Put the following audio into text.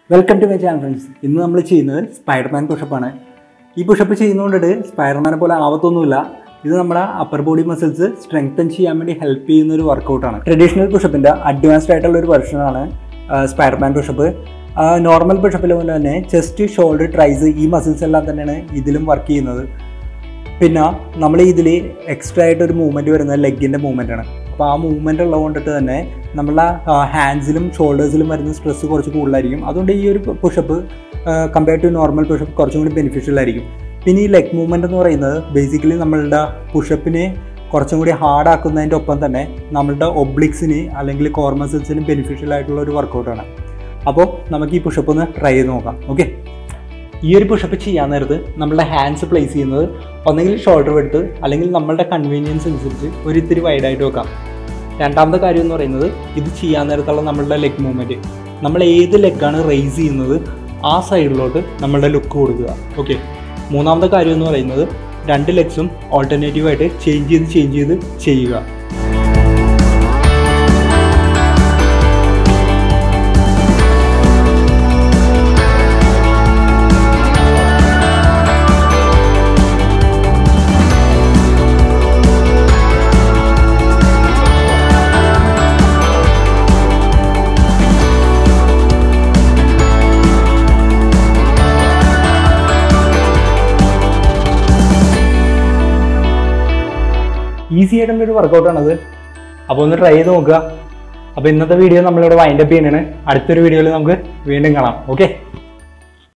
welcome to my channel friends ഇന്ന് നമ്മൾ ചെയ്യുന്നത് സ്പൈഡർമാൻ പുഷപ്പാണ് ഈ പുഷപ്പ് ചെയ്യുന്നതുകൊണ്ടിട്ട് സ്പൈഡർമാനെ പോലെ ആവത്തൊന്നുമില്ല ഇത് നമ്മുടെ അപ്പർ ബോഡി മസിൽസ് സ്ട്രെങ്തൻ ചെയ്യാൻ വേണ്ടി ഹെൽപ്പ് ചെയ്യുന്ന ഒരു വർക്കൗട്ടാണ് ട്രഡീഷണൽ പുഷപ്പിൻ്റെ അഡ്വാൻസ്ഡ് ആയിട്ടുള്ള ഒരു വെർഷനാണ് സ്പൈഡർമാൻ പുഷപ്പ് നോർമൽ പുഷപ്പിലെ പോലെ തന്നെ ചെസ്റ്റ് ഷോൾഡർ ട്രൈസ് ഈ മസിൽസ് എല്ലാം തന്നെയാണ് ഇതിലും വർക്ക് ചെയ്യുന്നത് പിന്നെ നമ്മൾ ഇതിൽ എക്സ്ട്രാ ആയിട്ട് ഒരു മൂവ്മെൻറ്റ് വരുന്നത് ലെഗിൻ്റെ മൂവ്മെൻ്റ് ആണ് അപ്പോൾ ആ മൂവ്മെൻ്റ് ഉള്ളത് കൊണ്ടിട്ട് തന്നെ നമ്മളെ ഹാൻഡ്സിലും ഷോൾഡേഴ്സിലും വരുന്ന സ്ട്രെസ് കുറച്ച് കൂടുതലായിരിക്കും അതുകൊണ്ട് ഈ ഒരു pushup compare to normal pushup കുറച്ചും കൂടി ബെനിഫിഷ്യൽ ആയിരിക്കും പിന്നെ ഈ ലെഗ് മൂവ്മെൻ്റ് എന്ന് പറയുന്നത് ബേസിക്കലി നമ്മളുടെ പുഷപ്പിനെ കുറച്ചും കൂടി ഹാർഡ് ആക്കുന്നതിൻ്റെ ഒപ്പം തന്നെ നമ്മളുടെ ഒബ്ലിക്സിന് അല്ലെങ്കിൽ കോർ മസിൽസിന് ബെനിഫിഷ്യൽ ആയിട്ടുള്ള ഒരു വർക്കൗട്ടാണ് അപ്പോൾ നമുക്ക് ഈ പുഷപ്പ് ഒന്ന് ട്രൈ ചെയ്ത് നോക്കാം ഓക്കെ ഈ ഒരു പുഷപ്പ് ചെയ്യാൻ നേരത്ത് നമ്മളുടെ ഹാൻഡ്സ് പ്ലേസ് ചെയ്യുന്നത് ഒന്നെങ്കിൽ ഷോൾഡർ എടുത്ത് അല്ലെങ്കിൽ നമ്മളുടെ കൺവീനിയൻസ് അനുസരിച്ച് ഒരു ഇത്തിരി വൈഡായിട്ട് വെക്കാം രണ്ടാമത്തെ കാര്യം എന്ന് പറയുന്നത് ഇത് ചെയ്യാൻ നേരത്തുള്ള നമ്മളുടെ ലെഗ് മൂവ്മെൻറ്റ് നമ്മൾ ഏത് ലെഗാണ് റേസ് ചെയ്യുന്നത് ആ സൈഡിലോട്ട് നമ്മളുടെ ലുക്ക് കൊടുക്കുക ഓക്കെ മൂന്നാമത്തെ കാര്യം എന്ന് പറയുന്നത് രണ്ട് ലെഗ്സും ഓൾട്ടർനേറ്റീവായിട്ട് ചേഞ്ച് ചെയ്ത് ചേഞ്ച് ചെയ്ത് ചെയ്യുക ഈസി ആയിട്ടുള്ള ഒരു വർക്കൗട്ടാണത് അപ്പോൾ ഒന്ന് ട്രൈ ചെയ്ത് നോക്കുക അപ്പോൾ ഇന്നത്തെ വീഡിയോ നമ്മളിവിടെ വൈൻഡപ്പ് ചെയ്യുന്നതാണ് അടുത്തൊരു വീഡിയോയിൽ നമുക്ക് വീണ്ടും കാണാം ഓക്കെ